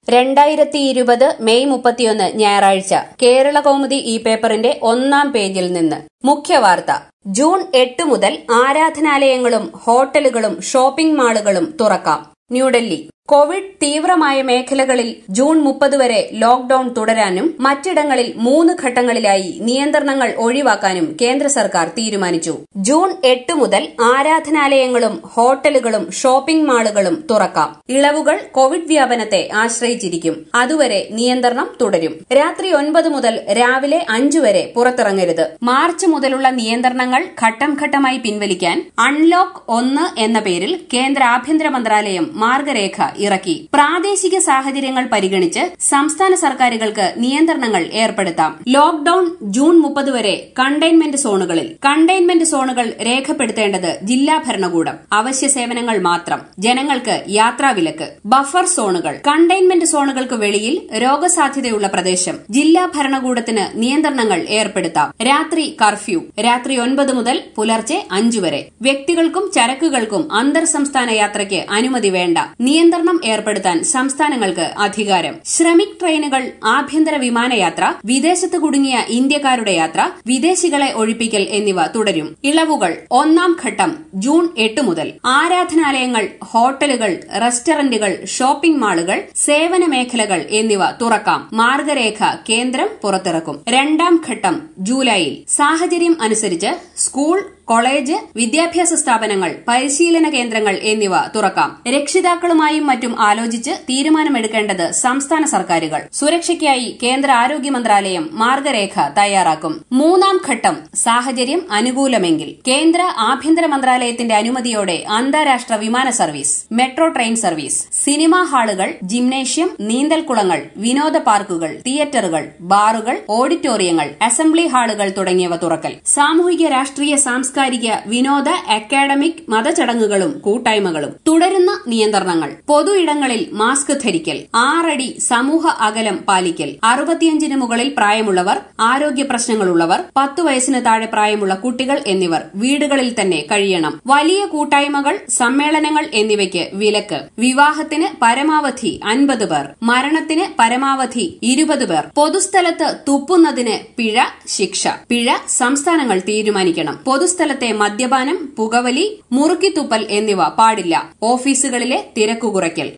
രണ്ടായിരത്തി ഇരുപത് മെയ് മുപ്പത്തിയൊന്ന് ഞായറാഴ്ച കേരള കൗമുദി ഈ പേപ്പറിന്റെ ഒന്നാം പേജിൽ നിന്ന് മുഖ്യവാർത്ത ജൂൺ എട്ട് മുതൽ ആരാധനാലയങ്ങളും ഹോട്ടലുകളും ഷോപ്പിംഗ് മാളുകളും തുറക്കാം ന്യൂഡൽഹി കോവിഡ് തീവ്രമായ മേഖലകളിൽ ജൂൺ മുപ്പത് വരെ ലോക്ഡൌൺ തുടരാനും മറ്റിടങ്ങളിൽ മൂന്ന് ഘട്ടങ്ങളിലായി നിയന്ത്രണങ്ങൾ ഒഴിവാക്കാനും കേന്ദ്ര സർക്കാർ തീരുമാനിച്ചു ജൂൺ എട്ട് മുതൽ ആരാധനാലയങ്ങളും ഹോട്ടലുകളും ഷോപ്പിംഗ് മാളുകളും തുറക്കാം ഇളവുകൾ കോവിഡ് വ്യാപനത്തെ ആശ്രയിച്ചിരിക്കും അതുവരെ നിയന്ത്രണം തുടരും രാത്രി ഒൻപത് മുതൽ രാവിലെ അഞ്ചു വരെ പുറത്തിറങ്ങരുത് മാർച്ച് മുതലുള്ള നിയന്ത്രണങ്ങൾ ഘട്ടം ഘട്ടമായി പിൻവലിക്കാൻ അൺലോക്ക് ഒന്ന് എന്ന പേരിൽ കേന്ദ്ര ആഭ്യന്തര മന്ത്രാലയം മാർഗരേഖ ഇറക്കി പ്രാദേശിക സാഹചര്യങ്ങൾ പരിഗണിച്ച് സംസ്ഥാന സർക്കാരുകൾക്ക് നിയന്ത്രണങ്ങൾ ഏർപ്പെടുത്താം ലോക്ഡൌൺ ജൂൺ മുപ്പത് വരെ കണ്ടെയ്ൻമെന്റ് സോണുകളിൽ കണ്ടെയ്ൻമെന്റ് സോണുകൾ രേഖപ്പെടുത്തേണ്ടത് ജില്ലാ ഭരണകൂടം അവശ്യ സേവനങ്ങൾ മാത്രം ജനങ്ങൾക്ക് യാത്രാവിലക്ക് ബഫർ സോണുകൾ കണ്ടെയ്ൻമെന്റ് സോണുകൾക്ക് വെളിയിൽ രോഗസാധ്യതയുള്ള പ്രദേശം ജില്ലാ ഭരണകൂടത്തിന് നിയന്ത്രണങ്ങൾ ഏർപ്പെടുത്താം രാത്രി കർഫ്യൂ രാത്രി ഒൻപത് മുതൽ പുലർച്ചെ അഞ്ചു വരെ വ്യക്തികൾക്കും ചരക്കുകൾക്കും അന്തർ സംസ്ഥാന യാത്രയ്ക്ക് അനുമതി വേണ്ട നിയന്ത്രണം ഏർപ്പെടുത്താൻ സംസ്ഥാനങ്ങൾക്ക് അധികാരം ശ്രമിക് ട്രെയിനുകൾ ആഭ്യന്തര വിമാനയാത്ര വിദേശത്ത് കുടുങ്ങിയ ഇന്ത്യക്കാരുടെ യാത്ര വിദേശികളെ ഒഴിപ്പിക്കൽ എന്നിവ തുടരും ഇളവുകൾ ഒന്നാം ഘട്ടം ജൂൺ എട്ട് മുതൽ ആരാധനാലയങ്ങൾ ഹോട്ടലുകൾ റെസ്റ്റോറന്റുകൾ ഷോപ്പിംഗ് മാളുകൾ സേവന മേഖലകൾ എന്നിവ തുറക്കാം മാർഗരേഖ കേന്ദ്രം പുറത്തിറക്കും രണ്ടാം ഘട്ടം ജൂലൈയിൽ സാഹചര്യം അനുസരിച്ച് സ്കൂൾ കോളേജ് വിദ്യാഭ്യാസ സ്ഥാപനങ്ങൾ പരിശീലന കേന്ദ്രങ്ങൾ എന്നിവ തുറക്കാം രക്ഷിതാക്കളുമായും മറ്റും ആലോചിച്ച് തീരുമാനമെടുക്കേണ്ടത് സംസ്ഥാന സർക്കാരുകൾ സുരക്ഷയ്ക്കായി കേന്ദ്ര ആരോഗ്യ മന്ത്രാലയം മാർഗരേഖ തയ്യാറാക്കും മൂന്നാം ഘട്ടം സാഹചര്യം അനുകൂലമെങ്കിൽ കേന്ദ്ര ആഭ്യന്തര മന്ത്രാലയത്തിന്റെ അനുമതിയോടെ അന്താരാഷ്ട്ര വിമാന service metro train service cinema ഹാളുകൾ ജിംനേഷ്യം നീന്തൽക്കുളങ്ങൾ വിനോദ പാർക്കുകൾ തിയേറ്ററുകൾ ബാറുകൾ ഓഡിറ്റോറിയങ്ങൾ അസംബ്ലി ഹാളുകൾ തുടങ്ങിയവ തുറക്കൽ സാമൂഹിക രാഷ്ട്രീയ സാംസ്കാരിക വിനോദ അക്കാഡമിക് മതചടങ്ങുകളും കൂട്ടായ്മകളും തുടരുന്ന നിയന്ത്രണങ്ങൾ പൊതു ഇടങ്ങളിൽ മാസ്ക് ധരിക്കൽ ആറടി സമൂഹ അകലം പാലിക്കൽ അറുപത്തിയഞ്ചിന് മുകളിൽ പ്രായമുള്ളവർ ആരോഗ്യ പ്രശ്നങ്ങളുള്ളവർ പത്തു വയസ്സിന് താഴെ പ്രായമുള്ള കുട്ടികൾ എന്നിവർ വീടുകളിൽ തന്നെ കഴിയണം വലിയ കൂട്ടായ്മകൾ സമ്മേളനങ്ങൾ എന്നിവയ്ക്ക് വിലക്ക് വിവാഹത്തിന് പരമാവധി അൻപത് പേർ മരണത്തിന് പരമാവധി ഇരുപത് പേർ പൊതുസ്ഥലത്ത് തുപ്പുന്നതിന് പിഴ ശിക്ഷ പിഴ സംസ്ഥാനങ്ങൾ തീരുമാനിക്കണം പൊതുസ്ഥലത്തെ മദ്യപാനം പുകവലി മുറുക്കിത്തുപ്പൽ എന്നിവ പാടില്ല ഓഫീസുകളിലെ തിരക്ക് കുറയ്ക്കൽ